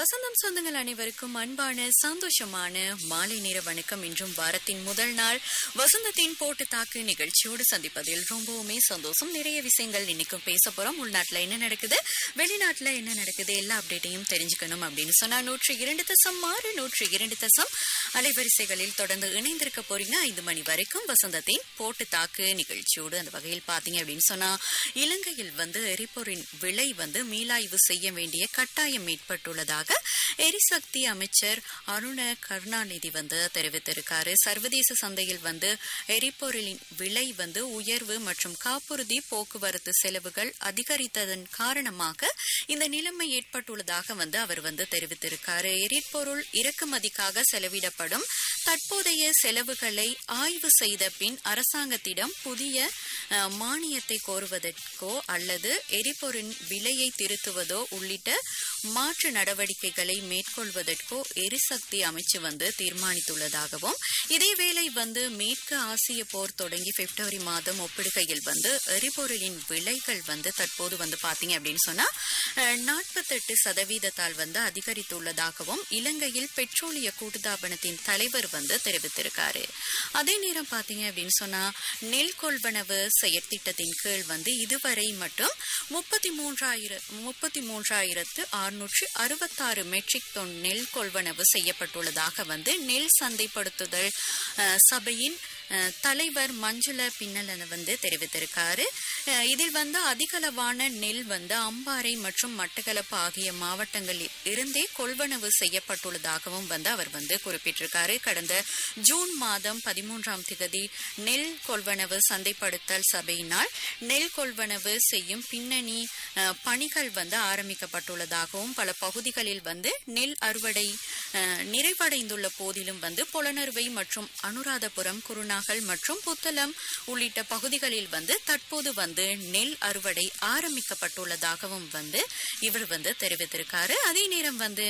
வசந்தம் சொந்தங்கள் அனைவருக்கும் அன்பான சந்தோஷமான மாலை நேர வணக்கம் இன்றும் வாரத்தின் முதல் நாள் வசந்தத்தின் போட்டு தாக்கு நிகழ்ச்சியோடு சந்திப்பதில் ரொம்பவுமே சந்தோஷம் நிறைய விஷயங்கள் இன்னைக்கும் பேச போறோம் உள்நாட்டுல என்ன நடக்குது வெளிநாட்டுல என்ன நடக்குது எல்லா அப்டேட்டையும் தெரிஞ்சுக்கணும் அப்படின்னு சொன்னா நூற்றி இரண்டு தசம் ஆறு நூற்றி இரண்டு தசம் அலைவரிசைகளில் தொடர்ந்து இணைந்திருக்க போறீங்க ஐந்து மணி வரைக்கும் வசந்தத்தின் போட்டு தாக்கு நிகழ்ச்சியோடு அந்த வகையில் பாத்தீங்க அப்படின்னு சொன்னா இலங்கையில் வந்து எரிபொருளின் விலை வந்து மீளாய்வு செய்ய வேண்டிய கட்டாயம் ஏற்பட்டுள்ளதாக எரிசக்தி அமைச்சர் அருண கருணாநிதி வந்து தெரிவித்திருக்காரு சர்வதேச சந்தையில் வந்து எரிபொருளின் விலை வந்து உயர்வு மற்றும் காப்புறுதி போக்குவரத்து செலவுகள் அதிகரித்ததன் காரணமாக இந்த நிலைமை ஏற்பட்டுள்ளதாக வந்து அவர் வந்து தெரிவித்திருக்காரு எரிபொருள் இறக்குமதிக்காக செலவிடப்படும் தற்போதைய செலவுகளை ஆய்வு செய்த பின் அரசாங்கத்திடம் புதிய அஹ், மானியத்தை கோருவதற்கோ அல்லது எரிபொருளின் விலையை திருத்துவதோ உள்ளிட்ட மாற்று நடவடிக்கைகளை மேற்கொள்வதற்கோ எரிசக்தி அமைச்சு வந்து தீர்மானித்துள்ளதாகவும் இதேவேளை வந்து மேற்கு ஆசிய போர் தொடங்கி பிப்ரவரி மாதம் ஒப்பிடுகையில் வந்து எரிபொருளின் விலைகள் வந்து தற்போது வந்து பாத்தீங்க அப்படின்னு சொன்னா நாற்பத்தெட்டு சதவீதத்தால் வந்து அதிகரித்துள்ளதாகவும் இலங்கையில் பெட்ரோலிய கூட்டுத்தாபனத்தின் தலைவர் வந்து தெரிவித்திருக்காரு அதே நேரம் பாத்தீங்க அப்படின்னு சொன்னா நெல் கொள்வனவு செயற்திட்டத்தின் கீழ் வந்து இதுவரை மட்டும் முப்பத்தி மூன்றாயிரம் முப்பத்தி மூன்றாயிரத்து அறுநூற்று அறுபத்தாறு மெட்ரிக் டன் நெல் கொள்வனவு செய்யப்பட்டுள்ளதாக வந்து நெல் சந்தைப்படுத்துதல் அஹ், சபையின் அஹ், தலைவர் மஞ்சுள பின்னலன வந்து தெரிவித்திருக்காரு அஹ், இதில் வந்து அதிகளவான நெல் வந்து அம்பாறை மற்றும் மட்டக்களப்பு ஆகிய மாவட்டங்களில் இருந்தே கொள்வனவு செய்யப்பட்டுள்ளதாகவும் வந்து அவர் வந்து குறிப்பிட்டிருக்காரு கடந்த ஜூன் மாதம் பதிமூன்றாம் திகதி நெல் கொள்வனவு சந்தைப்படுத்தல் சபையினால் நெல் கொள்வனவு செய்யும் பின்னணி அஹ், பணிகள் வந்து ஆரம்பிக்கப்பட்டுள்ளதாகவும் பல பகுதிகளில் வந்து நெல் அறுவடை அஹ், நிறைவடைந்துள்ள போதிலும் வந்து புலனறுவை மற்றும் அனுராதபுரம் குருநாகல் மற்றும் புத்தளம் உள்ளிட்ட பகுதிகளில் வந்து தற்போது வந்து நெல் அறுவடை ஆரம்பிக்கப்பட்டுள்ளதாகவும் வந்து இவர் வந்து தெரிவித்திருக்காரு அதே நேரம் வந்து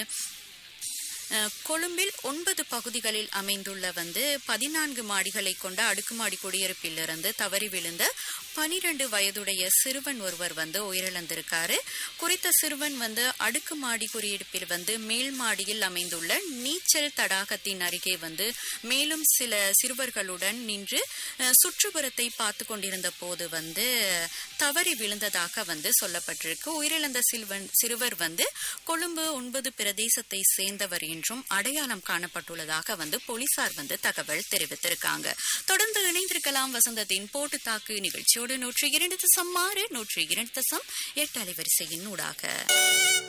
அஹ், கொழும்பில் ஒன்பது பகுதிகளில் அமைந்துள்ள வந்து பதினான்கு மாடிகளை கொண்ட அடுக்குமாடி குடியிருப்பிலிருந்து தவறி விழுந்த பனிரெண்டு வயதுடைய சிறுவன் ஒருவர் வந்து உயிரிழந்திருக்காரு குறித்த சிறுவன் வந்து அடுக்குமாடி குடியிருப்பில் வந்து மேல் மாடியில் அமைந்துள்ள நீச்சல் தடாகத்தின் அருகே வந்து மேலும் சில சிறுவர்களுடன் நின்று அஹ், சுற்றுப்புறத்தை பார்த்து கொண்டிருந்த போது வந்து தவறி விழுந்ததாக வந்து சொல்லப்பட்டிருக்கு உயிரிழந்த சிறுவன் சிறுவர் வந்து கொழும்பு ஒன்பது பிரதேசத்தை சேர்ந்தவர் என்றும் அடையாளம் காணப்பட்டுள்ளதாக வந்து போலீசார் வந்து தகவல் தெரிவித்திருக்காங்க தொடர்ந்து இணைந்திருக்கலாம் வசந்தத்தின் போட்டு தாக்கு நிகழ்ச்சியோடு நூற்றி இரண்டு தசம் ஆறு நூற்றி இரண்டு தசம் எட்டு அலைவரிசையின் ஊடாக